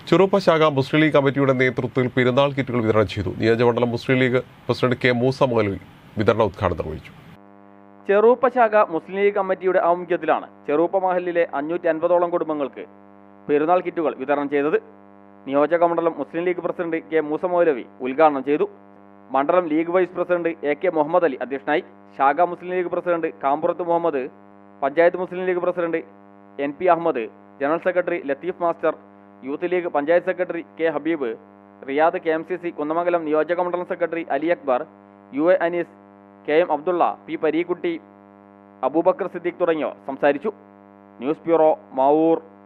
ചെറുപ്പ ശാഖ മുസ്ലിം ലീഗ് കമ്മിറ്റിയുടെ നേതൃത്വത്തിൽ പെരുന്നാൾ കിറ്റുകൾ വിതരണം ചെയ്തു നിയോജകമണ്ഡലം മുസ്ലിം ലീഗ് പ്രസിഡന്റ് കെ മൂസ മൗലവി വിതരണ ഉദ്ഘാടനം നിർവഹിച്ചു ചെറൂപ്പ ശാഖ മുസ്ലിം ലീഗ് കമ്മിറ്റിയുടെ ആഭിമുഖ്യത്തിലാണ് ചെറൂപ്പ മഹലിലെ അഞ്ഞൂറ്റി അൻപതോളം കുടുംബങ്ങൾക്ക് പെരുന്നാൾ കിറ്റുകൾ വിതരണം ചെയ്തത് നിയോജക മണ്ഡലം മുസ്ലിം ലീഗ് പ്രസിഡന്റ് കെ മൂസ മൗലവി ഉദ്ഘാടനം ചെയ്തു മണ്ഡലം League vice president A K Muhammad Ali അധ്യക്ഷനായി ശാഖ Muslim League president Kampurath Muhammad panchayat Muslim League president N P Ahammed general secretary Latheef master youth League panchayat secretary K Habeeb Riyad K M C C Kunnamangalam നിയോജക മണ്ഡലം secretary Ali Akbar U A Anees K M Abdulla P Parikutty Aboobacker Siddique തുടങ്ങിയവർ സംസാരിച്ചു ന്യൂസ് ബ്യൂറോ മാവൂർ